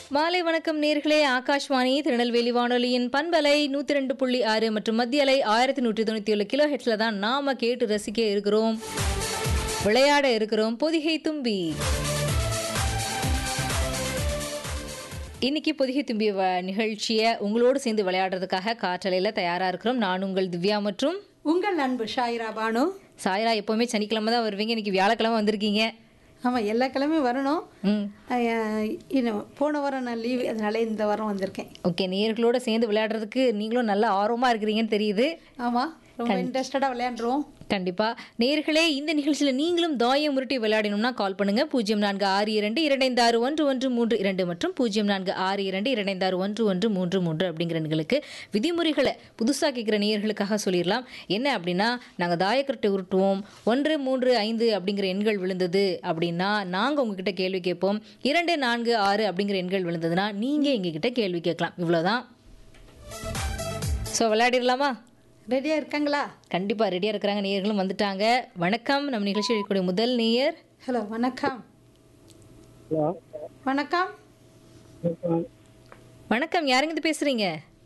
மாலை வணக்கம் நேர்களே ஆகாஷ்வாணி திருநெல்வேலி வானொலியின் பண்பலை நூற்றி ரெண்டு புள்ளி ஆறு மற்றும் மத்திய அலை ஆயிரத்தி நூற்றி தொண்ணூற்றி ஏழு கிலோ ஹெட்ஸில் தான் நாம கேட்டு ரசிக்க இருக்கிறோம் விளையாட இருக்கிறோம் பொதிகை தும்பி இன்னைக்கு பொதிகை தும்பி வ- நிகழ்ச்சியை உங்களோடு சேர்ந்து விளையாடுறதுக்காக காற்றலையில் தயாராக இருக்கிறோம் நான் உங்கள் திவ்யா மற்றும் உங்கள் அன்பு ஷாயிரா பானு சாய்ரா எப்போவுமே சனிக்கிழமை தான் வருவீங்க இன்னைக்கு வியாழக்கிழமை வந்திருக்கீங்க ஆமாம் எல்லா கிழமையும் வரணும் ம் அஹ், இன்னும் போன வாரம் நான் லீவு அதனால இந்த வாரம் வந்திருக்கேன் ஓகே நேர்களோட சேர்ந்து விளையாடுறதுக்கு நீங்களும் நல்ல ஆர்வமாக இருக்கிறீங்கன்னு தெரியுது ஆமாம் ரொம்ப இன்ட்ரெஸ்டடாக விளையாண்டுருவோம் கண்டிப்பா நேர்களே இந்த நிகழ்ச்சியில நீங்களும் தாயம் உருட்டி விளையாடணும்னா கால் பண்ணுங்க பூஜ்ஜியம் நான்கு ஆறு இரண்டு இரண்டைந்து ஆறு ஒன்று ஒன்று மூன்று இரண்டு மற்றும் பூஜ்ஜியம் நான்கு ஆறு இரண்டு இரண்டைந்து ஆறு ஒன்று ஒன்று மூன்று மூன்று அப்படிங்கிற எண்களுக்கு விதிமுறைகளை புதுசாக கேட்குற நேயர்களுக்காக சொல்லிடலாம் என்ன அப்படின்னா நாங்கள் தாயக்கட்டை உருட்டுவோம் ஒன்று மூன்று ஐந்து அப்படிங்கிற எண்கள் விழுந்தது அப்படின்னா நாங்கள் உங்ககிட்ட கேள்வி கேட்போம் இரண்டு நான்கு ஆறு அப்படிங்கிற எண்கள் விழுந்ததுன்னா நீங்கள் எங்ககிட்ட கேள்வி கேட்கலாம் இவ்வளோதான் ஸோ விளையாடிடலாமா ரெடியாக இருக்காங்களா கண்டிப்பாக ரெடியாக இருக்கிறாங்க நேயர்களும் வந்துட்டாங்க வணக்கம் நம்ம நிகழ்ச்சி இருக்கக்கூடிய முதல் நேயர் ஹலோ வணக்கம் ஹலோ வணக்கம் வணக்கம் யாருங்க இது பேசுறீங்க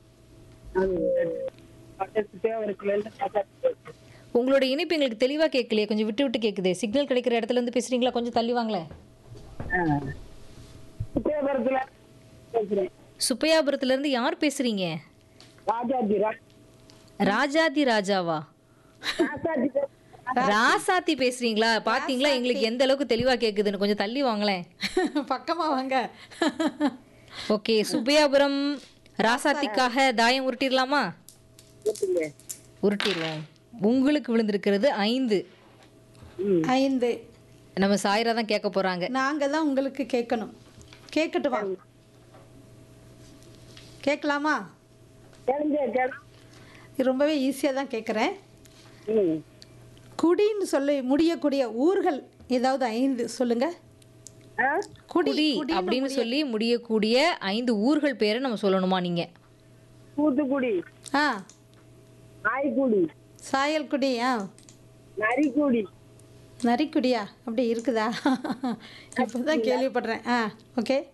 உங்களோட இணைப்பு எங்களுக்கு தெளிவாக கேட்கலையே கொஞ்சம் விட்டு விட்டு கேட்குது சிக்னல் கிடைக்கிற இடத்துல இருந்து பேசுறீங்களா கொஞ்சம் தள்ளி வாங்களேன் சுத்தியபுரத்துல பேசுறேன் சுப்பையாபுரத்துல இருந்து யார் பேசுறீங்க ராஜாஜி ரா- ராஜாதி ராஜாவா ராஜாஜி பே- ராசாத்தி பேசுறீங்களா பாத்தீங்களா எங்களுக்கு எந்த அளவுக்கு தெளிவா கேக்குதுன்னு கொஞ்சம் தள்ளி வாங்களேன் பக்கமாக வாங்க ஓகே சுப்பையாபுரம் ராசாத்திக்காக தாயம் உருட்டிடலாமா கேட்டுங்க. உருட்டிடுவோம் உங்களுக்கு விழுந்திருக்கிறது ஐந்து ம். ஐந்து நம்ம சாயிரா தான் கேட்க போறாங்க நாங்கள் தான் உங்களுக்கு கேட்கணும் கேட்கட்டுமா கேட்கலாமா கேளுங்க, கேளு. இது ரொம்பவே ஈஸியாக தான் கேட்குறேன் ம். குடின்னு சொல்லி முடியக்கூடிய ஊர்கள் ஏதாவது ஐந்து சொல்லுங்க ஆ? குடி குடி அப்படின்னு சொல்லி முடியக்கூடிய ஐந்து ஊர்கள் பேரை நம்ம சொல்லணுமா நீங்க தூத்துக்குடி ஆ நாய்க்குடி சாயல்குடி ஆ நரிக்குடி நரிக்குடியா அப்படி இருக்குதா இப்போ தான் கேள்விப்படுறேன் ஆ ஓகே